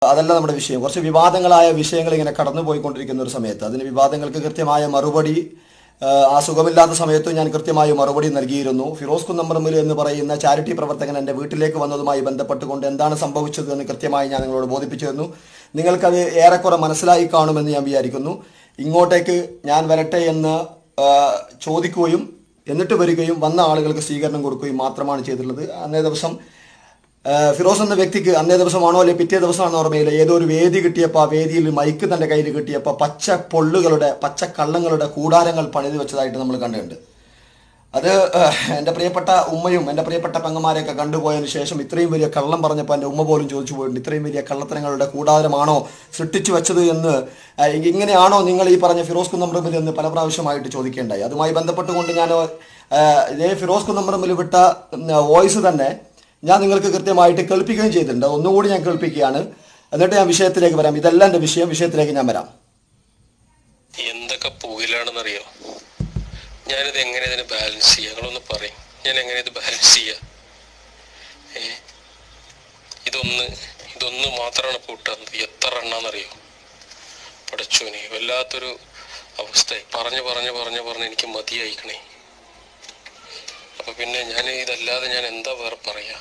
അതല്ല നമ്മുടെ വിഷയം കുറച്ച് വിവാദങ്ങളായ വിഷയങ്ങൾ ഇങ്ങനെ കടന്നുപോയിക്കൊണ്ടിരിക്കുന്ന ഒരു സമയത്ത് അതിന് വിവാദങ്ങൾക്ക് കൃത്യമായ മറുപടി ആ, ആ സുഖമില്ലാത്ത സമയത്ത് ഞാൻ കൃത്യമായ മറുപടി നൽകിയിരുന്നു ഫിറോസ് കുന്നമ്പറമ്പിൽ എന്ന് പറയുന്ന ചാരിറ്റി പ്രവർത്തകൻ എൻ്റെ വീട്ടിലേക്ക് വന്നതുമായി ബന്ധപ്പെട്ടുകൊണ്ട് എന്താണ് സംഭവിച്ചത് എന്ന് കൃത്യമായി ഞാൻ നിങ്ങളോട് ബോധിപ്പിച്ചിരുന്നു നിങ്ങൾക്കത് ഏറെക്കുറെ മനസ്സിലായി കാണുമെന്ന് ഞാൻ വിചാരിക്കുന്നു ഇങ്ങോട്ടേക്ക് ഞാൻ വരട്ടെ എന്ന് ആ, ചോദിക്കുകയും എന്നിട്ട് വരികയും വന്ന ആളുകൾക്ക് സ്വീകരണം കൊടുക്കുകയും മാത്രമാണ് ചെയ്തിട്ടുള്ളത് അന്നേ ദിവസം ആ, ഫിറോസ് എന്ന വ്യക്തിക്ക് അന്നേ ദിവസമാണോ അല്ലെ പിറ്റേ ദിവസമാണോ ഓർമ്മയില്ല ഏതോ ഒരു വേദി കിട്ടിയപ്പോൾ ആ വേദിയിൽ മൈക്ക് തന്റെ കയ്യിൽ കിട്ടിയപ്പോൾ പച്ച പൊള്ളുകളുടെ പച്ച കള്ളങ്ങളുടെ കൂടാരങ്ങൾ പണിത് വെച്ചതായിട്ട് നമ്മൾ കണ്ടിട്ടുണ്ട് അത് ഏഹ്, എൻ്റെ പ്രിയപ്പെട്ട ഉമ്മയും എൻ്റെ പ്രിയപ്പെട്ട പെങ്ങന്മാരെയൊക്കെ കണ്ടുപോയതിനു ശേഷം ഇത്രയും വലിയ കള്ളം പറഞ്ഞപ്പോൾ എൻ്റെ ഉമ്മ പോലും ചോദിച്ചു പോയിട്ടുണ്ട് ഇത്രയും വലിയ കള്ളത്തരങ്ങളുടെ കൂടാരമാണോ സൃഷ്ടിച്ചു വെച്ചത് എന്ന് ഏഹ്, ഇ- ഇങ്ങനെയാണോ നിങ്ങൾ ഈ പറഞ്ഞ ഫിറോസ് കുന്നമ്പ്രമ്പിൽ എന്ന് പല പ്രാവശ്യമായിട്ട് ചോദിക്കേണ്ടായി അതുമായി ബന്ധപ്പെട്ടുകൊണ്ട് ഞാൻ ഏഹ്, ഇതേ ഫിറോസ് കുന്നമ്പ്രമ്പിൽ വിട്ട വോയിസ് തന്നെ ഞാൻ നിങ്ങൾക്ക് കൃത്യമായിട്ട് കേൾപ്പിക്കുകയും ചെയ്തിട്ടുണ്ട് ഒന്നുകൂടി ഞാൻ കേൾപ്പിക്കുകയാണ് എന്നിട്ട് ഞാൻ വിഷയത്തിലേക്ക് വരാം ഇതല്ല എൻ്റെ വിഷയം വിഷയത്തിലേക്ക് ഞാൻ വരാം എന്തൊക്കെ പുകയിലാണെന്നറിയോ ഞാനിത് എങ്ങനെ ഇതിനെ ബാലൻസ് ചെയ്യുക ഞങ്ങളൊന്ന് പറയും ഞാൻ എങ്ങനെ ഇത് ബാലൻസ് ചെയ്യുക ഏ ഇതൊന്ന് ഇതൊന്ന് മാത്രമാണ് കൂട്ടുന്നത് എത്ര എണ്ണാന്നറിയോ പടച്ചോനെ വല്ലാത്തൊരു അവസ്ഥ പറഞ്ഞ് പറഞ്ഞ് പറഞ്ഞ് പറഞ്ഞ് എനിക്ക് മതിയായിക്കണേ അപ്പൊ പിന്നെ ഞാൻ ഇതല്ലാതെ ഞാൻ എന്താ വേറെ പറയാ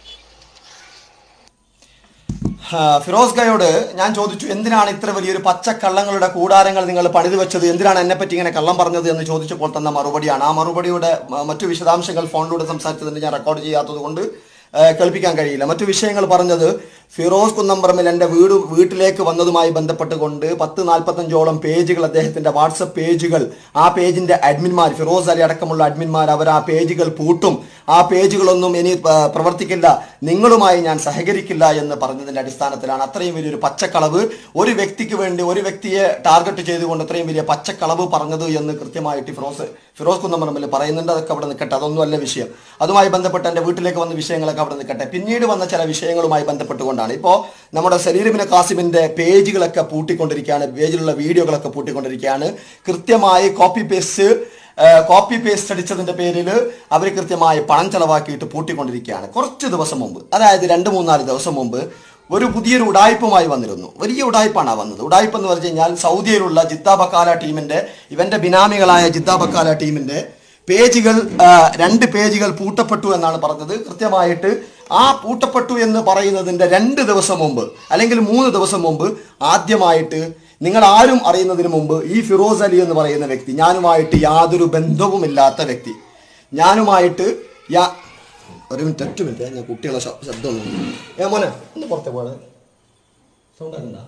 ആ, ഫിറോസ് ഗയോട് ഞാൻ ചോദിച്ചു എന്തിനാണ് ഇത്ര വലിയൊരു പച്ച കള്ളങ്ങളുടെ കൂടാരങ്ങൾ നിങ്ങൾ പണിത് വെച്ചത് എന്തിനാണ് എന്നെ പറ്റി ഇങ്ങനെ കള്ളം പറഞ്ഞത് എന്ന് ചോദിച്ചപ്പോൾ തന്ന മറുപടിയാണ് ആ മറുപടിയുടെ മ- മറ്റു വിശദാംശങ്ങൾ ഫോണിലൂടെ സംസാരിച്ചതിന് ഞാൻ റെക്കോർഡ് ചെയ്യാത്തത് കൊണ്ട് ആ, കേൾപ്പിക്കാൻ കഴിയില്ല മറ്റു വിഷയങ്ങൾ പറഞ്ഞത് ഫിറോസ് കുന്നമ്പറമ്പിൽ എൻ്റെ വീട് വീട്ടിലേക്ക് വന്നതുമായി ബന്ധപ്പെട്ടുകൊണ്ട് പത്ത് നാൽപ്പത്തഞ്ചോളം പേജുകൾ അദ്ദേഹത്തിന്റെ വാട്സപ്പ് പേജുകൾ ആ പേജിന്റെ അഡ്മിന്മാർ ഫിറോസ് അലി അടക്കമുള്ള അഡ്മിന്മാർ അവർ ആ പേജുകൾ പൂട്ടും ആ പേജുകളൊന്നും ഇനി ആ, പ്രവർത്തിക്കില്ല നിങ്ങളുമായി ഞാൻ സഹകരിക്കില്ല എന്ന് പറഞ്ഞതിന്റെ അടിസ്ഥാനത്തിലാണ് അത്രയും വലിയൊരു പച്ചക്കളവ് ഒരു വ്യക്തിക്ക് വേണ്ടി ഒരു വ്യക്തിയെ ടാർഗറ്റ് ചെയ്തുകൊണ്ട് അത്രയും വലിയ പച്ചക്കളവ് പറഞ്ഞത് എന്ന് കൃത്യമായിട്ട് ഫിറോസ് ഫിറോസ് കുന്നമറമ്പിൽ പറയുന്നുണ്ട് അതൊക്കെ അവിടെ നിൽക്കട്ടെ അതൊന്നും അല്ല വിഷയം അതുമായി ബന്ധപ്പെട്ട് എൻ്റെ വീട്ടിലേക്ക് വന്ന വിഷയങ്ങളൊക്കെ അവിടെ നിൽക്കട്ടെ പിന്നീട് വന്ന ചില വിഷയങ്ങളുമായി ബന്ധപ്പെട്ടുകൊണ്ടാണ് ഇപ്പോൾ നമ്മുടെ സലീലിബിന് കാസിമിന്റെ പേജുകളൊക്കെ പൂട്ടിക്കൊണ്ടിരിക്കുകയാണ് പേജിലുള്ള വീഡിയോകളൊക്കെ പൂട്ടിക്കൊണ്ടിരിക്കുകയാണ് കൃത്യമായി കോപ്പി പേസ്റ്റ് കോപ്പി പേസ്റ്റ് അടിച്ചതിന്റെ പേരിൽ അവർ കൃത്യമായി പണം ചെലവാക്കിയിട്ട് പൂട്ടിക്കൊണ്ടിരിക്കുകയാണ് കുറച്ച് ദിവസം മുമ്പ് അതായത് രണ്ട് മൂന്നാല് ദിവസം മുമ്പ് ഒരു പുതിയൊരു ഉടായ്പുമായി വന്നിരുന്നു വലിയ ഉടായ്പാണ് ആ വന്നത് ഉടായ്പ എന്ന് പറഞ്ഞു കഴിഞ്ഞാൽ സൗദിയിലുള്ള ജിദ്ദ ബക്കാല ടീമിന്റെ ഇവന്റെ ബിനാമികളായ ജിദ്ദ ബക്കാല ടീമിന്റെ പേജുകൾ ആ, രണ്ട് പേജുകൾ പൂട്ടപ്പെട്ടു എന്നാണ് പറഞ്ഞത് കൃത്യമായിട്ട് ആ പൂട്ടപ്പെട്ടു എന്ന് പറയുന്നതിന്റെ രണ്ട് ദിവസം മുമ്പ് അല്ലെങ്കിൽ മൂന്ന് ദിവസം മുമ്പ് ആദ്യമായിട്ട് നിങ്ങൾ ആരും അറിയുന്നതിന് മുമ്പ് ഈ ഫിറോസ് അലി എന്ന് പറയുന്ന വ്യക്തി ഞാനുമായിട്ട് യാതൊരു ബന്ധവുമില്ലാത്ത വ്യക്തി ഞാനുമായിട്ട് യാ ഒരു മിനിറ്റ് ഒറ്റ മിനിറ്റ് ഞാൻ കുട്ടികളെ ശ- ശബ്ദം ഒന്ന് ഏ മോനെ ഒന്ന് പുറത്തെ പോണേ സൗണ്ട് ആക്കണ്ട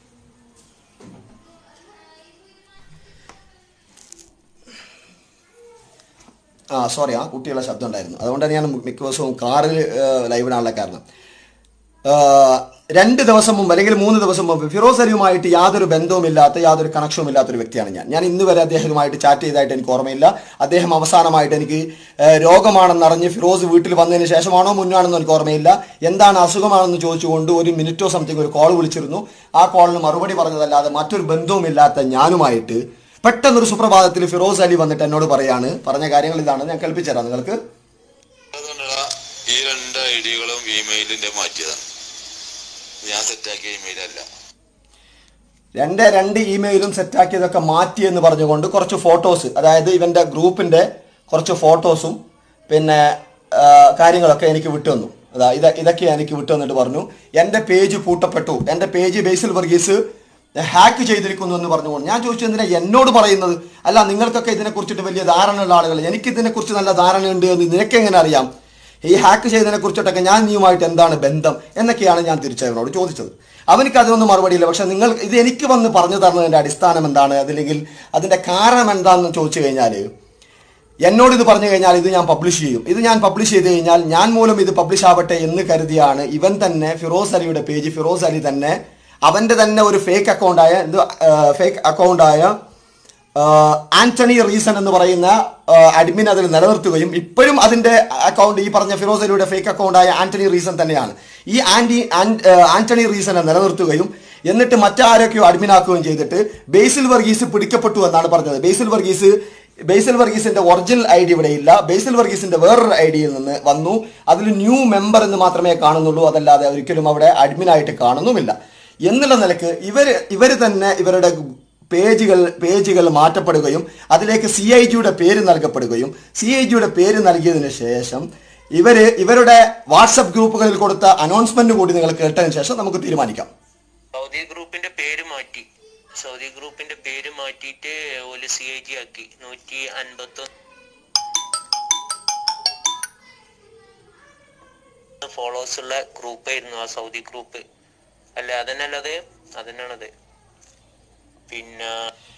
ആ സോറി ആ കുട്ടികളുടെ ശബ്ദം ഉണ്ടായിരുന്നു അതുകൊണ്ടാണ് ഞാൻ മിക്ക ദിവസവും കാറിൽ ലൈവിടാനുള്ള കാരണം ആ, രണ്ട് ദിവസം മുമ്പ് അല്ലെങ്കിൽ മൂന്ന് ദിവസം മുമ്പ് ഫിറോസ് അലിയുമായിട്ട് യാതൊരു ബന്ധവുമില്ലാത്ത യാതൊരു കണക്ഷനും ഇല്ലാത്ത ഒരു വ്യക്തിയാണ് ഞാൻ ഞാൻ ഇന്ന് വരെ അദ്ദേഹവുമായിട്ട് ചാറ്റ് ചെയ്തതായിട്ട് എനിക്ക് ഓർമ്മയില്ല അദ്ദേഹം അവസാനമായിട്ട് എനിക്ക് ആ, രോഗമാണെന്ന് അറിഞ്ഞ് ഫിറോസ് വീട്ടിൽ വന്നതിന് ശേഷമാണോ മുന്നാണെന്ന് എനിക്ക് ഓർമ്മയില്ല എന്താണ് അസുഖമാണെന്ന് ചോദിച്ചുകൊണ്ട് ഒരു മിനിറ്റോ സംതിങ് ഒരു കോൾ വിളിച്ചിരുന്നു ആ കോളിന് മറുപടി പറഞ്ഞതല്ലാതെ മറ്റൊരു ബന്ധവുമില്ലാത്ത ഞാനുമായിട്ട് പെട്ടെന്നൊരു സുപ്രഭാതത്തിൽ ഫിറോസ് അലി വന്നിട്ട് എന്നോട് പറയാണ് പറഞ്ഞ കാര്യങ്ങൾ ഇതാണ് ഞാൻ കേൾപ്പിച്ചു തരാം നിങ്ങൾക്ക് അതുകൊണ്ടാണ് ഈ രണ്ട് ഐഡിയകളും ഇമെയിലിന്റെ മാറ്റിയതാണ് ഞാൻ സെറ്റാക്കിയ ഇമെയിൽ അല്ല രണ്ട് രണ്ട് ഇമെയിലും സെറ്റാക്കിയതൊക്കെ മാറ്റി എന്ന് പറഞ്ഞുകൊണ്ട് കുറച്ച് ഫോട്ടോസ് അതായത് ഇവന്റെ ഗ്രൂപ്പിന്റെ കുറച്ച് ഫോട്ടോസും പിന്നെ ആ, കാര്യങ്ങളൊക്കെ എനിക്ക് വിട്ടുവന്നു അതാ ഇത് ഇതൊക്കെ എനിക്ക് വിട്ടുവന്നിട്ട് പറഞ്ഞു എൻ്റെ പേജ് പൂട്ടപ്പെട്ടു എൻ്റെ പേജ് ബേസിൽ വർഗീസ് ഹാക്ക് ചെയ്തിരിക്കുന്നു എന്ന് പറഞ്ഞുകൊണ്ട് ഞാൻ ചോദിച്ചു എന്തിനാ എന്നോട് പറയുന്നത് അല്ല നിങ്ങൾക്കൊക്കെ ഇതിനെ കുറിച്ചിട്ട് വലിയ ധാരണയുള്ള ആളുകൾ എനിക്ക് ഇതിനെക്കുറിച്ച് നല്ല ധാരണയുണ്ട് എന്ന് നിനക്ക് എങ്ങനെ അറിയാം ഈ ഹാക്ക് ചെയ്തതിനെ കുറിച്ചിട്ടൊക്കെ ഞാൻ നീയുമായിട്ട് എന്താണ് ബന്ധം എന്നൊക്കെയാണ് ഞാൻ തിരിച്ചവനോട് ചോദിച്ചത് അവനിക്ക് അതിനൊന്നും മറുപടിയില്ല പക്ഷെ നിങ്ങൾ ഇത് എനിക്ക് വന്ന് പറഞ്ഞു തരുന്നതിന്റെ അടിസ്ഥാനം എന്താണ് അതില്ലെങ്കിൽ അതിന്റെ കാരണം എന്താണെന്ന് ചോദിച്ചു കഴിഞ്ഞാൽ എന്നോട് ഇത് പറഞ്ഞു കഴിഞ്ഞാൽ ഇത് ഞാൻ പബ്ലിഷ് ചെയ്യും ഇത് ഞാൻ പബ്ലിഷ് ചെയ്ത് കഴിഞ്ഞാൽ ഞാൻ മൂലം ഇത് പബ്ലിഷ് ആവട്ടെ എന്ന് കരുതിയാണ് ഇവൻ തന്നെ ഫിറോസ് അലിയുടെ പേജ് ഫിറോസ് അലി തന്നെ അവന്റെ തന്നെ ഒരു ഫേക്ക് അക്കൗണ്ടായ എന്ത് ഫേക്ക് അക്കൗണ്ടായ ആന്റണി റീസൺ എന്ന് പറയുന്ന അഡ്മിൻ അതിൽ നിലനിർത്തുകയും ഇപ്പോഴും അതിന്റെ അക്കൗണ്ട് ഈ പറഞ്ഞ ഫിറോസ് അലിയുടെ ഫേക്ക് അക്കൗണ്ടായ ആന്റണി റീസൺ തന്നെയാണ് ഈ ആന്റി ആൻ- ആ, ആന്റണി റീസനെ നിലനിർത്തുകയും എന്നിട്ട് മറ്റാരൊക്കെയോ അഡ്മിൻ ആക്കുകയും ചെയ്തിട്ട് ബേസിൽ വർഗീസ് പിടിക്കപ്പെട്ടു എന്നാണ് പറഞ്ഞത് ബേസിൽ വർഗീസ് ബേസിൽ വർഗീസിന്റെ ഒറിജിനൽ ഐ ഡി ഇവിടെ ഇല്ല ബേസിൽ വർഗീസിന്റെ വേറൊരു ഐ ഡിയിൽ നിന്ന് വന്നു അതിൽ ന്യൂ മെമ്പർ എന്ന് മാത്രമേ കാണുന്നുള്ളൂ അതല്ലാതെ ഒരിക്കലും അവിടെ അഡ്മിൻ ആയിട്ട് കാണുന്നുമില്ല എന്നുള്ള നിലക്ക് ഇവര് ഇവര് തന്നെ ഇവരുടെ പേജുകൾ പേജുകൾ മാറ്റപ്പെടുകയും അതിലേക്ക് സി ഐ ജിയുടെ പേര് നൽകപ്പെടുകയും സി ഐ ജിയുടെ പേര് നൽകിയതിനു ശേഷം ഇവര് ഇവരുടെ വാട്സപ്പ് ഗ്രൂപ്പുകളിൽ കൊടുത്ത അനൗൺസ്മെന്റ് കൂടി നിങ്ങൾ കേട്ടതിന് ശേഷം നമുക്ക് തീരുമാനിക്കാം സൗദി ഗ്രൂപ്പിന്റെ പേര് മാറ്റി സൗദി ഗ്രൂപ്പിന്റെ പേര് മാറ്റിയിട്ട് ഒരു സി ഐ ജി ആക്കി നൂറ്റി അൻപത്തി ഫോളോവേഴ്സ് ഉള്ള ഗ്രൂപ്പായിരുന്നു ആ സൗദി ഗ്രൂപ്പ് അല്ല അതന്നല്ലത് അതന്നെയാണത് പിന്നെ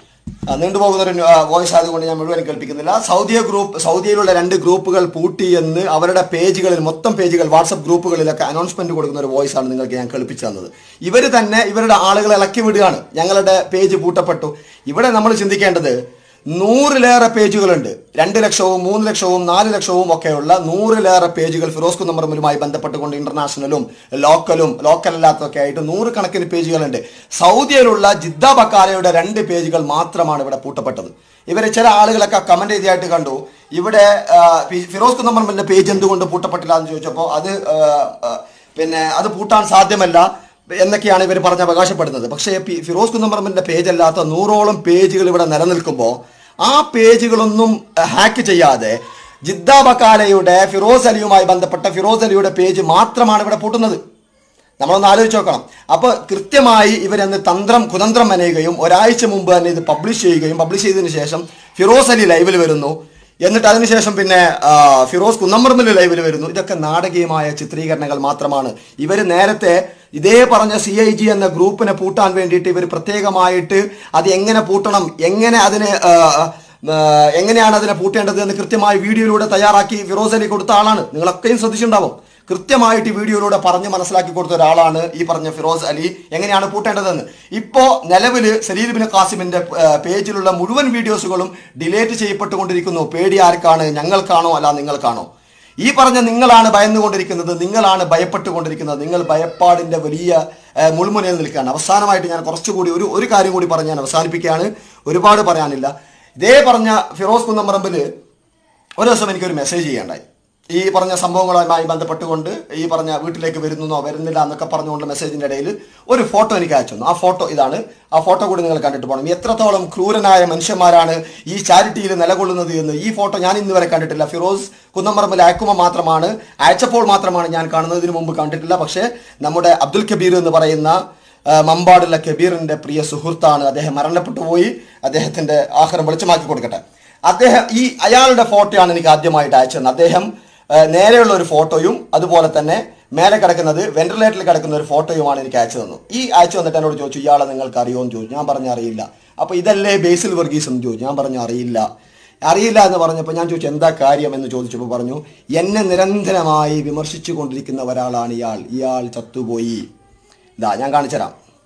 ആ, നീണ്ടുപോകുന്ന ഒരു വോയിസ് ആയതുകൊണ്ട് ഞാൻ മുഴുവൻ കേൾപ്പിക്കുന്നില്ല സൗദിയ ഗ്രൂപ്പ് സൗദിയിലുള്ള രണ്ട് ഗ്രൂപ്പുകൾ പൂട്ടി എന്ന് അവരുടെ പേജുകളിൽ മൊത്തം പേജുകൾ വാട്സപ്പ് ഗ്രൂപ്പുകളിലൊക്കെ അനൗൺസ്മെന്റ് കൊടുക്കുന്ന ഒരു വോയിസ് ആണ് നിങ്ങൾക്ക് ഞാൻ കേൾപ്പിച്ചു തന്നത് ഇവർ തന്നെ ഇവരുടെ ആളുകളെ ഇളക്കി വിടുകയാണ് ഞങ്ങളുടെ പേജ് പൂട്ടപ്പെട്ടു ഇവിടെ നമ്മൾ ചിന്തിക്കേണ്ടത് നൂറിലേറെ പേജുകളുണ്ട് രണ്ട് ലക്ഷവും മൂന്ന് ലക്ഷവും നാല് ലക്ഷവും ഒക്കെയുള്ള നൂറിലേറെ പേജുകൾ ഫിറോസ് കുന്നമറമ്പലുമായി ബന്ധപ്പെട്ടുകൊണ്ട് ഇന്റർനാഷണലും ലോക്കലും ലോക്കൽ അല്ലാത്തതൊക്കെ ആയിട്ട് നൂറുകണക്കിന് പേജുകളുണ്ട് സൗദിയിലുള്ള ജിദ്ദ ബക്കാരയുടെ രണ്ട് പേജുകൾ മാത്രമാണ് ഇവിടെ പൂട്ടപ്പെട്ടത് ഇവരെ ചില ആളുകളൊക്കെ കമന്റ് ചെയ്തായിട്ട് കണ്ടു ഇവിടെ ആ, ഫി- ഫിറോസ് കുന്നമറമ്പലിന്റെ പേജ് എന്തുകൊണ്ട് പൂട്ടപ്പെട്ടില്ല എന്ന് ചോദിച്ചപ്പോൾ അത് ആ, ആ, പിന്നെ അത് പൂട്ടാൻ സാധ്യമല്ല എന്നൊക്കെയാണ് ഇവർ പറഞ്ഞ് അവകാശപ്പെടുന്നത് പക്ഷേ പി- ഫിറോസ് കുന്നമ്പറമ്പിന്റെ പേജ് അല്ലാത്ത നൂറോളം പേജുകൾ ഇവിടെ നിലനിൽക്കുമ്പോൾ ആ പേജുകളൊന്നും ഹാക്ക് ചെയ്യാതെ ജിദ്ദ ബക്കാലയുടെ ഫിറോസ് അലിയുമായി ബന്ധപ്പെട്ട ഫിറോസ് അലിയുടെ പേജ് മാത്രമാണ് ഇവിടെ പൂട്ടുന്നത് നമ്മളൊന്ന് ആലോചിച്ച് നോക്കണം അപ്പൊ കൃത്യമായി ഇവരന്ന് തന്ത്രം കുതന്ത്രം മെനയുകയും ഒരാഴ്ച മുമ്പ് തന്നെ ഇത് പബ്ലിഷ് ചെയ്യുകയും പബ്ലിഷ് ചെയ്തതിനു ശേഷം ഫിറോസ് അലി ലൈവിൽ വരുന്നു എന്നിട്ട് അതിനുശേഷം പിന്നെ ആ, ഫിറോസ് കുന്നമ്പറമ്പിൽ ലൈവിൽ വരുന്നു ഇതൊക്കെ നാടകീയമായ ചിത്രീകരണങ്ങൾ മാത്രമാണ് ഇവർ നേരത്തെ ഇതേ പറഞ്ഞ സി ഐ ജി എന്ന ഗ്രൂപ്പിനെ പൂട്ടാൻ വേണ്ടിയിട്ട് ഇവർ പ്രത്യേകമായിട്ട് അത് എങ്ങനെ പൂട്ടണം എങ്ങനെ അതിനെ ആ, ആ, എങ്ങനെയാണ് അതിനെ പൂട്ടേണ്ടത് എന്ന് കൃത്യമായി വീഡിയോയിലൂടെ തയ്യാറാക്കി ഫിറോസ് അലി കൊടുത്ത ആളാണ് നിങ്ങളൊക്കെയും ശ്രദ്ധിച്ചിട്ടുണ്ടാവും കൃത്യമായിട്ട് ഈ വീഡിയോയിലൂടെ പറഞ്ഞ് മനസ്സിലാക്കി കൊടുത്ത ഒരാളാണ് ഈ പറഞ്ഞ ഫിറോസ് അലി എങ്ങനെയാണ് പൂട്ടേണ്ടതെന്ന് ഇപ്പോ നിലവിൽ സലീൽ ബിൻ ഖാസിമിന്റെ ആ, പേജിലുള്ള മുഴുവൻ വീഡിയോസുകളും ഡിലേറ്റ് ചെയ്യപ്പെട്ടുകൊണ്ടിരിക്കുന്നു പേടി ആർക്കാണ് ഞങ്ങൾക്കാണോ അല്ല നിങ്ങൾക്കാണോ ഈ പറഞ്ഞ നിങ്ങളാണ് ഭയന്നുകൊണ്ടിരിക്കുന്നത് നിങ്ങളാണ് ഭയപ്പെട്ടുകൊണ്ടിരിക്കുന്നത് നിങ്ങൾ ഭയപ്പാടിന്റെ വലിയ ആ, മുൾമുനയിൽ നിൽക്കുകയാണ് അവസാനമായിട്ട് ഞാൻ കുറച്ചുകൂടി ഒരു ഒരു കാര്യം കൂടി പറഞ്ഞ് ഞാൻ അവസാനിപ്പിക്കുകയാണ് ഒരുപാട് പറയാനില്ല ഇതേ പറഞ്ഞ ഫിറോസ് കുന്നമ്പറമ്പില് ഒരു ദിവസം എനിക്കൊരു മെസ്സേജ് ചെയ്യണ്ടായി ഈ പറഞ്ഞ സംഭവങ്ങളുമായി ബന്ധപ്പെട്ടുകൊണ്ട് ഈ പറഞ്ഞ വീട്ടിലേക്ക് വരുന്നോ വരുന്നില്ല എന്നൊക്കെ പറഞ്ഞുകൊണ്ട് മെസ്സേജിന്റെ ഇടയിൽ ഒരു ഫോട്ടോ എനിക്ക് അയച്ചു തന്നു ആ ഫോട്ടോ ഇതാണ് ആ ഫോട്ടോ കൂടി നിങ്ങൾ കണ്ടിട്ട് പോകണം എത്രത്തോളം ക്രൂരനായ മനുഷ്യന്മാരാണ് ഈ ചാരിറ്റിയിൽ നിലകൊള്ളുന്നത് എന്ന് ഈ ഫോട്ടോ ഞാൻ ഇന്ന് വരെ കണ്ടിട്ടില്ല ഫിറോസ് കുന്നമ്പറമ്പിൽ അയക്കുമ്പോൾ മാത്രമാണ് അയച്ചപ്പോൾ മാത്രമാണ് ഞാൻ കാണുന്നത് ഇതിനു മുമ്പ് കണ്ടിട്ടില്ല പക്ഷേ നമ്മുടെ അബ്ദുൽ കബീർ എന്ന് പറയുന്ന ആ, മമ്പാടുള്ള കബീറിന്റെ പ്രിയ സുഹൃത്താണ് അദ്ദേഹം മരണപ്പെട്ടു പോയി അദ്ദേഹത്തിന്റെ ആഹാരം വെളിച്ചമാക്കി കൊടുക്കട്ടെ അദ്ദേഹം ഈ അയാളുടെ ഫോട്ടോയാണ് എനിക്ക് ആദ്യമായിട്ട് അയച്ചത് അദ്ദേഹം ആ, നേരെയുള്ള ഒരു ഫോട്ടോയും അതുപോലെ തന്നെ മേലെ കിടക്കുന്നത് വെന്റിലേറ്ററിൽ കിടക്കുന്ന ഒരു ഫോട്ടോയുമാണ് എനിക്ക് അയച്ചു തന്നു ഈ അയച്ചു വന്നിട്ട് എന്നോട് ചോദിച്ചു ഇയാളെ നിങ്ങൾക്ക് അറിയുമോ എന്ന് ചോദിച്ചു ഞാൻ പറഞ്ഞ അറിയില്ല അപ്പൊ ഇതല്ലേ ബേസിൽ വർഗീസ് എന്ന് ചോദിച്ചു ഞാൻ പറഞ്ഞു അറിയില്ല അറിയില്ല എന്ന് പറഞ്ഞപ്പോൾ ഞാൻ ചോദിച്ചു എന്താ കാര്യം എന്ന് ചോദിച്ചപ്പോൾ പറഞ്ഞു എന്നെ നിരന്തരമായി വിമർശിച്ചു കൊണ്ടിരിക്കുന്ന ഒരാളാണ് ഇയാൾ ഇയാൾ ചത്തുപോയി ഇതാ ഞാൻ കാണിച്ചുതരാം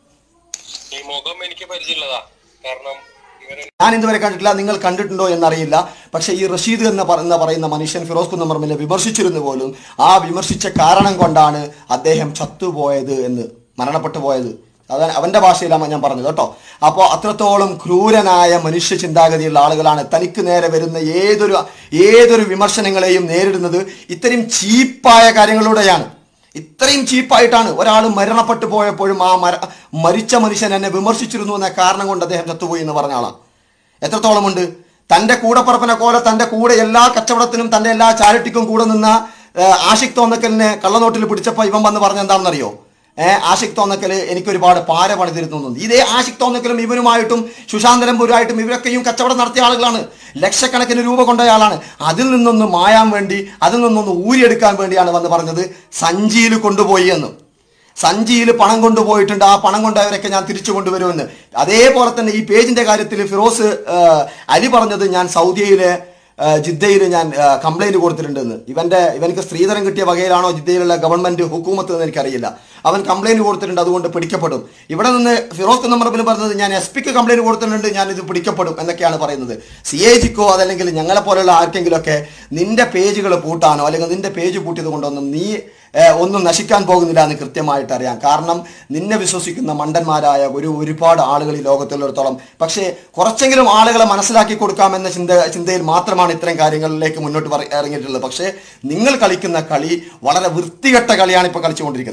ഈ മുഖം എനിക്ക് പരിചയമുള്ളതാ കാരണം ഇവരെ ഞാൻ ഇതുവരെ കണ്ടിട്ടില്ല നിങ്ങൾ കണ്ടിട്ടുണ്ടോ എന്നറിയില്ല പക്ഷെ ഈ റഷീദ് എന്ന് പറ- എന്ന് പറയുന്ന മനുഷ്യൻ ഫിറോസ് കുന്നമർമിനെ വിമർശിച്ചിരുന്നു പോലും ആ വിമർശിച്ച കാരണം കൊണ്ടാണ് അദ്ദേഹം ചത്തുപോയത് എന്ന് മരണപ്പെട്ടു പോയത് അത് അവന്റെ ഭാഷയിലാണ് ഞാൻ പറഞ്ഞത് കേട്ടോ അപ്പോൾ അത്രത്തോളം ക്രൂരനായ മനുഷ്യ ചിന്താഗതിയുള്ള ആളുകളാണ് തനിക്ക് നേരെ വരുന്ന ഏതൊരു ഏതൊരു വിമർശനങ്ങളെയും നേരിടുന്നത് ഇത്രയും ചീപ്പായ കാര്യങ്ങളിലൂടെയാണ് ഇത്രയും ചീപ്പായിട്ടാണ് ഒരാൾ മരണപ്പെട്ടു പോയപ്പോഴും ആ മര മരിച്ച മനുഷ്യൻ എന്നെ വിമർശിച്ചിരുന്നു എന്ന കാരണം കൊണ്ട് അദ്ദേഹം ചത്തുപോയി എന്ന് പറഞ്ഞ ആളാണ് എത്രത്തോളമുണ്ട് തന്റെ കൂടപ്പറപ്പിനെ പോലെ തന്റെ കൂടെ എല്ലാ കച്ചവടത്തിനും തന്റെ എല്ലാ ചാരിറ്റിക്കും കൂടെ നിന്ന ഏഹ്, ആഷിഖ് തോന്നക്കലിനെ കള്ളനോട്ടിൽ പിടിച്ചപ്പോൾ ഇവൻ വന്ന് പറഞ്ഞ എന്താണെന്നറിയോ ഏഹ് ആഷിഖ് തോന്നക്കല് എനിക്ക് ഒരുപാട് പാര പണിതിരുന്നു എന്നുണ്ട്. ഇതേ ആഷിഖ് തോന്നക്കലും ഇവനുമായിട്ടും സുശാന്തരംപുരായിട്ടും ഇവരൊക്കെയും കച്ചവടം നടത്തിയ ആളുകളാണ് ലക്ഷക്കണക്കിന് രൂപ കൊണ്ട ആളാണ് അതിൽ നിന്നൊന്ന് മായാൻ വേണ്ടി അതിൽ നിന്നൊന്ന് ഊരിയെടുക്കാൻ വേണ്ടിയാണ് വന്ന് പറഞ്ഞത് സഞ്ചിയിൽ കൊണ്ടുപോയി എന്ന് സഞ്ചിയിൽ പണം കൊണ്ടുപോയിട്ടുണ്ട് ആ പണം കൊണ്ടവരൊക്കെ ഞാൻ തിരിച്ചു കൊണ്ടുവരുമെന്ന് അതേപോലെ തന്നെ ഈ പേജിന്റെ കാര്യത്തിൽ ഫിറോസ് ആ, അലി പറഞ്ഞത് ഞാൻ സൗദിയിലെ ജിദ്ദയിൽ ഞാൻ കംപ്ലൈന്റ് കൊടുത്തിട്ടുണ്ടെന്ന് ഇവന്റെ ഇവനക്ക് സ്ത്രീധനം കിട്ടിയ വകയിലാണോ ജിദ്ദയിലുള്ള ഗവൺമെന്റ് ഹുക്കൂമത്ത് എന്ന് എനിക്കറിയില്ല അവൻ കംപ്ലൈന്റ് കൊടുത്തിട്ടുണ്ട് അതുകൊണ്ട് പിടിക്കപ്പെടും ഇവിടെ നിന്ന് ഫിറോസ് കുന്നമറപ്പിൽ പറഞ്ഞത് ഞാൻ എസ് പിക്ക് കംപ്ലൈന്റ് കൊടുത്തിട്ടുണ്ട് ഞാൻ ഇത് പിടിക്കപ്പെടും എന്നൊക്കെയാണ് പറയുന്നത് സി എ ജിക്കോ അതല്ലെങ്കിൽ ഞങ്ങളെ പോലെയുള്ള ആർക്കെങ്കിലുമൊക്കെ നിന്റെ പേജുകൾ പൂട്ടാനോ അല്ലെങ്കിൽ നിന്റെ പേജ് പൂട്ടിയത് കൊണ്ടൊന്നും നീ ഏഹ്, ഒന്നും നശിക്കാൻ പോകുന്നില്ല എന്ന് കൃത്യമായിട്ട് അറിയാം കാരണം നിന്നെ വിശ്വസിക്കുന്ന മണ്ടന്മാരായ ഒരു ഒരുപാട് ആളുകൾ ഈ ലോകത്തുള്ളിടത്തോളം പക്ഷേ കുറച്ചെങ്കിലും ആളുകളെ മനസ്സിലാക്കി കൊടുക്കാമെന്ന ചിന്ത ചിന്തയിൽ മാത്രമാണ് ഇത്തരം കാര്യങ്ങളിലേക്ക് മുന്നോട്ട് പറ- ഇറങ്ങിയിട്ടുള്ളത് പക്ഷേ നിങ്ങൾ കളിക്കുന്ന കളി വളരെ വൃത്തികെട്ട കളിയാണ് ഇപ്പോൾ കളിച്ചുകൊണ്ടിരിക്കുന്നത്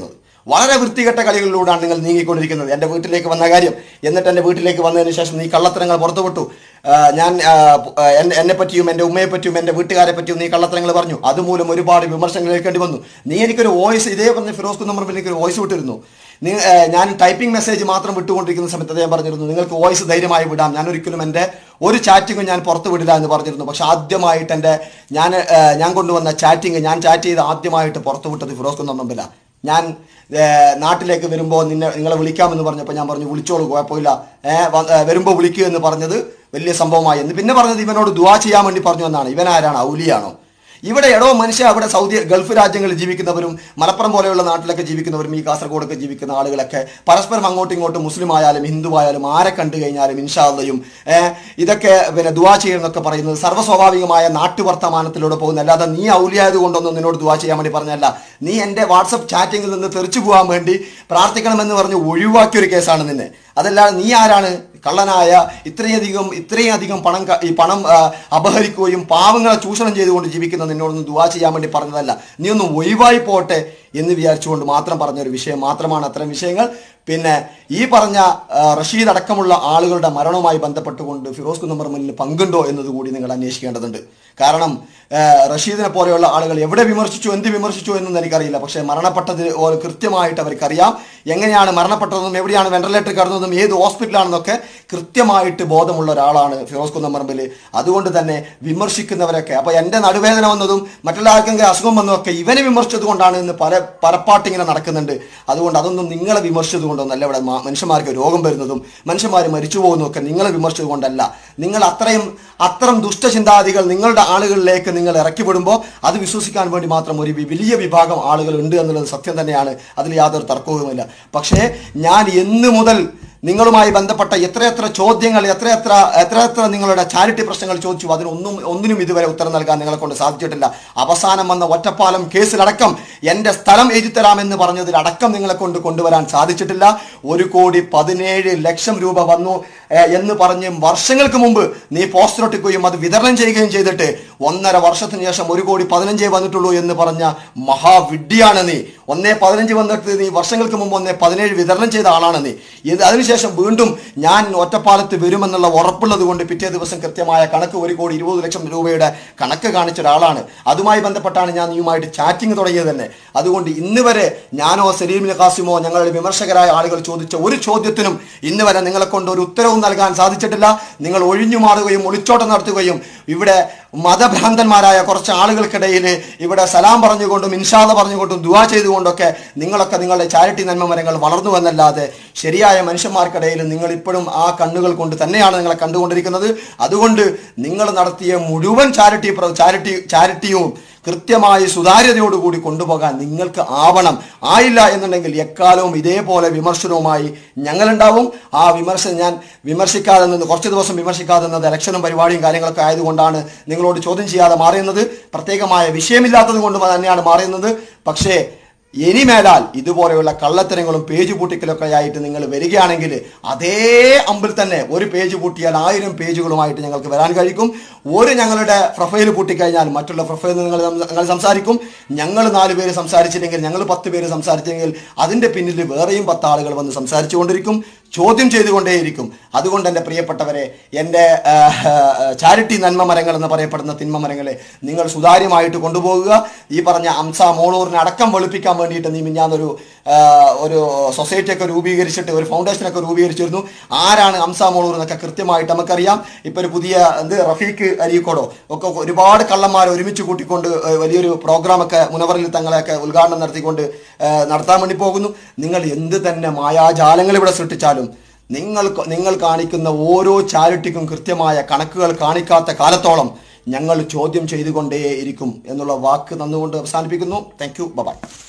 വളരെ വൃത്തികെട്ട കളികളിലൂടെയാണ് നിങ്ങൾ നീങ്ങിക്കൊണ്ടിരിക്കുന്നത് എൻ്റെ വീട്ടിലേക്ക് വന്ന കാര്യം എന്നിട്ട് എൻ്റെ വീട്ടിലേക്ക് വന്നതിന് ശേഷം നീ കള്ളത്തരങ്ങൾ പുറത്തുവിട്ടു ആ, ഞാൻ ആ, ആ, എന്നെ- എന്നെ പറ്റിയും എൻ്റെ ഉമ്മയെ പറ്റിയും എൻ്റെ വീട്ടുകാരെ പറ്റിയും നീ കള്ളത്തരങ്ങൾ പറഞ്ഞു അതുമൂലം ഒരുപാട് വിമർശനങ്ങൾ കേൾക്കേണ്ടി വന്നു നീ എനിക്കൊരു വോയിസ് ഇതേ പറഞ്ഞ ഫിറോസ് കുന്നമ്മറിൽ എനിക്കൊരു വോയിസ് വിട്ടിരുന്നു നീ ആ, ഞാൻ ടൈപ്പിംഗ് മെസ്സേജ് മാത്രം വിട്ടുകൊണ്ടിരിക്കുന്ന സമയത്ത് ഞാൻ പറഞ്ഞിരുന്നു നിങ്ങൾക്ക് വോയിസ് ധൈര്യമായി വിടാം ഞാൻ ഒരിക്കലും എൻ്റെ ഒരു ചാറ്റിങ്ങും ഞാൻ പുറത്ത് വിടില്ല എന്ന് പറഞ്ഞിരുന്നു പക്ഷെ ആദ്യമായിട്ട് എൻ്റെ ഞാൻ ആ, ഞാൻ കൊണ്ടുവന്ന ചാറ്റിങ് ഞാൻ ചാറ്റ് ചെയ്ത് ആദ്യമായിട്ട് പുറത്ത് വിട്ടത് ഫിറോസ് കുന്നമ്മറില ഞാൻ ഏ, നാട്ടിലേക്ക് വരുമ്പോൾ നിന്നെ നിങ്ങളെ വിളിക്കാമെന്ന് പറഞ്ഞപ്പോൾ ഞാൻ പറഞ്ഞു വിളിച്ചോളൂ കുഴപ്പമില്ല ഏഹ് വരുമ്പോൾ വിളിക്കുക എന്ന് പറഞ്ഞത് വലിയ സംഭവമായി എന്ന് പിന്നെ പറഞ്ഞത് ഇവനോട് ദുവാ ചെയ്യാൻ വേണ്ടി പറഞ്ഞു എന്നാണ് ഇവൻ ആരാണ് ഔലിയാണോ ഇവിടെ എടോ മനുഷ്യ അവിടെ സൗദി ഗൾഫ് രാജ്യങ്ങളിൽ ജീവിക്കുന്നവരും മലപ്പുറം പോലെയുള്ള നാട്ടിലൊക്കെ ജീവിക്കുന്നവരും ഈ കാസർഗോഡൊക്കെ ജീവിക്കുന്ന ആളുകളൊക്കെ പരസ്പരം അങ്ങോട്ടും ഇങ്ങോട്ടും മുസ്ലിം ആയാലും ഹിന്ദു ആയാലും ആരെ കണ്ടു കഴിഞ്ഞാലും ഇൻഷാല്ലയും ഏഹ് ഇതൊക്കെ പിന്നെ ദുവാ ചെയ്യുന്നൊക്കെ പറയുന്നത് സർവ്വസ്വാഭാവികമായ നാട്ടുവർത്തമാനത്തിലൂടെ പോകുന്ന അല്ലാതെ നീ ഔലിയായത് കൊണ്ടൊന്നും നിന്നോട് ദുവാ ചെയ്യാൻ വേണ്ടി പറഞ്ഞല്ല നീ എൻ്റെ വാട്സപ്പ് ചാറ്റിങ്ങിൽ നിന്ന് തെറിച്ചു പോകാൻ വേണ്ടി പ്രാർത്ഥിക്കണമെന്ന് പറഞ്ഞ് ഒഴിവാക്കിയ ഒരു കേസാണ് നിന്നെ അതല്ലാതെ നീ ആരാണ് കള്ളനായ ഇത്രയധികം ഇത്രയധികം പണം ക- ഈ പണം ആ, അപഹരിക്കുകയും പാവങ്ങളെ ചൂഷണം ചെയ്തുകൊണ്ട് ജീവിക്കുന്ന നിന്നോടൊന്ന് ദുവാ ചെയ്യാൻ വേണ്ടി പറഞ്ഞതല്ല നീ ഒന്ന് ഒഴിവായി പോട്ടെ എന്ന് വിചാരിച്ചുകൊണ്ട് മാത്രം പറഞ്ഞ ഒരു വിഷയം മാത്രമാണ് അത്തരം വിഷയങ്ങൾ പിന്നെ ഈ പറഞ്ഞ ആ, റഷീദ് അടക്കമുള്ള ആളുകളുടെ മരണവുമായി ബന്ധപ്പെട്ടുകൊണ്ട് ഫിറോസ് കുന്നമ്മർ മുന്നിൽ പങ്കുണ്ടോ എന്നതുകൂടി നിങ്ങൾ അന്വേഷിക്കേണ്ടതുണ്ട് കാരണം ആ, റഷീദിനെ പോലെയുള്ള ആളുകൾ എവിടെ വിമർശിച്ചു എന്ത് വിമർശിച്ചു എന്നൊന്നും എനിക്കറിയില്ല പക്ഷേ മരണപ്പെട്ടത് ഓ- കൃത്യമായിട്ട് അവർക്കറിയാം എങ്ങനെയാണ് മരണപ്പെട്ടതെന്നും എവിടെയാണ് വെന്റിലേറ്റർ കിടന്നതെന്നും ഏത് ഹോസ്പിറ്റലാണെന്നൊക്കെ കൃത്യമായിട്ട് ബോധമുള്ള ഒരാളാണ് ഫിറോസ് കുന്നമ്മറമ്പിൽ അതുകൊണ്ട് തന്നെ വിമർശിക്കുന്നവരൊക്കെ അപ്പൊ എന്റെ നടുവേദന വന്നതും മറ്റുള്ള ആർക്കെങ്കിലും അസുഖം വന്നതൊക്കെ ഇവനെ വിമർശിച്ചത് കൊണ്ടാണ് ഇന്ന് പല പരപ്പാട്ടിങ്ങനെ നടക്കുന്നുണ്ട് അതുകൊണ്ട് അതൊന്നും നിങ്ങളെ വിമർശിച്ചത് കൊണ്ടൊന്നല്ല ഇവിടെ മാ- മനുഷ്യന്മാർക്ക് രോഗം വരുന്നതും മനുഷ്യന്മാർ മരിച്ചു പോകുന്നതും ഒക്കെ നിങ്ങളെ വിമർശിച്ചത് കൊണ്ടല്ല നിങ്ങൾ അത്രയും അത്തരം ദുഷ്ടചിന്താദികൾ നിങ്ങളുടെ ആളുകളിലേക്ക് നിങ്ങൾ ഇറക്കി വിടുമ്പോൾ അത് വിശ്വസിക്കാൻ വേണ്ടി മാത്രം ഒരു വി- വലിയ വിഭാഗം ആളുകൾ ഉണ്ട് എന്നുള്ളത് സത്യം തന്നെയാണ് അതിൽ യാതൊരു തർക്കവുമില്ല പക്ഷേ ഞാൻ എന്ന് മുതൽ നിങ്ങളുമായി ബന്ധപ്പെട്ട എത്രയെത്ര ചോദ്യങ്ങൾ എത്രയെത്ര എത്രയെത്ര നിങ്ങളുടെ ചാരിറ്റി പ്രശ്നങ്ങൾ ചോദിച്ചു അതിനൊന്നും ഒന്നിനും ഇതുവരെ ഉത്തരം നൽകാൻ നിങ്ങളെ കൊണ്ട് സാധിച്ചിട്ടില്ല അവസാനം വന്ന ഒറ്റപ്പാലം കേസിലടക്കം എൻ്റെ സ്ഥലം എഴുതിത്തരാമെന്ന് പറഞ്ഞതിലടക്കം നിങ്ങളെ കൊണ്ട് കൊണ്ടുവരാൻ സാധിച്ചിട്ടില്ല ഒരു കോടി പതിനേഴ് ലക്ഷം രൂപ വന്നു ഏഹ്, എന്ന് പറഞ്ഞ് വർഷങ്ങൾക്ക് മുമ്പ് നീ പോസ്റ്റർ ഒട്ടിക്കുകയും അത് വിതരണം ചെയ്യുകയും ചെയ്തിട്ട് ഒന്നര വർഷത്തിന് ശേഷം ഒരു കോടി പതിനഞ്ചേ വന്നിട്ടുള്ളൂ എന്ന് പറഞ്ഞ മഹാവിഡ്ഢിയാണ് നീ ഒന്നേ പതിനഞ്ച് വന്നിട്ട് നീ വർഷങ്ങൾക്ക് മുമ്പ് ഒന്നേ പതിനേഴ് വിതരണം ചെയ്ത ആളാണ് നീ ഇത് അതിനുശേഷം വീണ്ടും ഞാൻ ഒറ്റപ്പാലത്ത് വരുമെന്നുള്ള ഉറപ്പുള്ളത് കൊണ്ട് പിറ്റേ ദിവസം കൃത്യമായ കണക്ക് ഒരു കോടി ഇരുപത് ലക്ഷം രൂപയുടെ കണക്ക് കാണിച്ച ഒരാളാണ് അതുമായി ബന്ധപ്പെട്ടാണ് ഞാൻ നീയുമായിട്ട് ചാറ്റിംഗ് തുടങ്ങിയത് തന്നെ അതുകൊണ്ട് ഇന്ന് വരെ ഞാനോ സലീമിന് കാസിമോ ഞങ്ങളുടെ വിമർശകരായ ആളുകൾ ചോദിച്ച ഒരു ചോദ്യത്തിനും ഇന്ന് വരെ നിങ്ങളെ കൊണ്ട് ഒരു ഉത്തരവും നൽകാൻ സാധിച്ചിട്ടില്ല നിങ്ങൾ ഒഴിഞ്ഞു മാറുകയും ഒളിച്ചോട്ടം നടത്തുകയും ഇവിടെ മതഭ്രാന്തന്മാരായ കുറച്ച് ആളുകൾക്കിടയിൽ ഇവിടെ സലാം പറഞ്ഞുകൊണ്ടും ഇൻഷാദ പറഞ്ഞുകൊണ്ടും ദുവാ ചെയ്തുകൊണ്ടൊക്കെ നിങ്ങളൊക്കെ നിങ്ങളുടെ ചാരിറ്റി നന്മമരങ്ങൾ വളർന്നു എന്നല്ലാതെ ശരിയായ മനുഷ്യന്മാർക്കിടയിൽ നിങ്ങൾ ഇപ്പോഴും ആ കണ്ണുകൾ കൊണ്ട് തന്നെയാണ് നിങ്ങളെ കണ്ടുകൊണ്ടിരിക്കുന്നത് അതുകൊണ്ട് നിങ്ങൾ നടത്തിയ മുഴുവൻ ചാരിറ്റി പ്ര- ചാരിറ്റി ചാരിറ്റിയും കൃത്യമായി സുതാര്യതയോടുകൂടി കൊണ്ടുപോകാൻ നിങ്ങൾക്ക് ആവണം ആയില്ല എന്നുണ്ടെങ്കിൽ എക്കാലവും ഇതേപോലെ വിമർശനവുമായി ഞങ്ങളുണ്ടാവും ആ വിമർശനം ഞാൻ വിമർശിക്കാതെ നിന്ന് കുറച്ച് ദിവസം വിമർശിക്കാതെ നിന്നത് ഇലക്ഷനും പരിപാടിയും കാര്യങ്ങളൊക്കെ ആയതുകൊണ്ടാണ് നിങ്ങളോട് ചോദ്യം ചെയ്യാതെ മാറിയുന്നത് പ്രത്യേകമായ വിഷയമില്ലാത്തത് കൊണ്ട് തന്നെയാണ് മാറിയുന്നത് പക്ഷേ ഇനി മേലാൽ ഇതുപോലെയുള്ള കള്ളത്തരങ്ങളും പേജ് പൂട്ടിക്കലൊക്കെ ആയിട്ട് നിങ്ങൾ വരികയാണെങ്കിൽ അതേ അമ്പിൽ തന്നെ ഒരു പേജ് പൂട്ടിയാൽ ആയിരം പേജുകളുമായിട്ട് ഞങ്ങൾക്ക് വരാൻ കഴിക്കും ഒരു ഞങ്ങളുടെ പ്രൊഫൈൽ പൂട്ടിക്കഴിഞ്ഞാൽ മറ്റുള്ള പ്രൊഫൈൽ നിങ്ങൾ സം- ഞങ്ങൾ സംസാരിക്കും ഞങ്ങൾ നാല് പേര് സംസാരിച്ചില്ലെങ്കിൽ ഞങ്ങൾ പത്ത് പേര് സംസാരിച്ചെങ്കിൽ അതിൻ്റെ പിന്നിൽ വേറെയും പത്ത് ആളുകൾ വന്ന് സംസാരിച്ചു കൊണ്ടിരിക്കും ചോദ്യം ചെയ്തുകൊണ്ടേയിരിക്കും അതുകൊണ്ട് എൻ്റെ പ്രിയപ്പെട്ടവരെ എൻ്റെ ചാരിറ്റി നന്മ മരങ്ങൾ എന്ന് പറയപ്പെടുന്ന തിന്മ മരങ്ങളെ നിങ്ങൾ സുതാര്യമായിട്ട് കൊണ്ടുപോകുക ഈ പറഞ്ഞ അംസ മോളൂറിനെ അടക്കം വെളുപ്പിക്കാൻ വേണ്ടിയിട്ട് നീ മിഞ്ഞാന്നൊരു ആ, ഒരു സൊസൈറ്റി ഒക്കെ രൂപീകരിച്ചിട്ട് ഒരു ഫൗണ്ടേഷൻ ഒക്കെ രൂപീകരിച്ചിരുന്നു ആരാണ് അംസ മോളൂർ എന്നൊക്കെ കൃത്യമായിട്ട് നമുക്കറിയാം ഇപ്പൊ ഒരു പുതിയ എന്ത് റഫീഖ് അരീക്കോടോ ഒക്കെ ഒരുപാട് കള്ളന്മാരെ ഒരുമിച്ച് കൂട്ടിക്കൊണ്ട് ഏ, വലിയൊരു പ്രോഗ്രാമൊക്കെ മുനവറിൽ തങ്ങളെയൊക്കെ ഉദ്ഘാടനം നടത്തിക്കൊണ്ട് ഏ, നടത്താൻ വേണ്ടി പോകുന്നു നിങ്ങൾ എന്ത് തന്നെ മായാജാലങ്ങൾ ഇവിടെ സൃഷ്ടിച്ചാലും നിങ്ങൾ നിങ്ങൾ കാണിക്കുന്ന ഓരോ ചാരിറ്റിക്കും കൃത്യമായ കണക്കുകൾ കാണിക്കാത്ത കാലത്തോളം ഞങ്ങൾ ചോദ്യം ചെയ്തുകൊണ്ടേയിരിക്കും എന്നുള്ള വാക്ക് തന്നുകൊണ്ട് അവസാനിപ്പിക്കുന്നു താങ്ക് യു ബൈ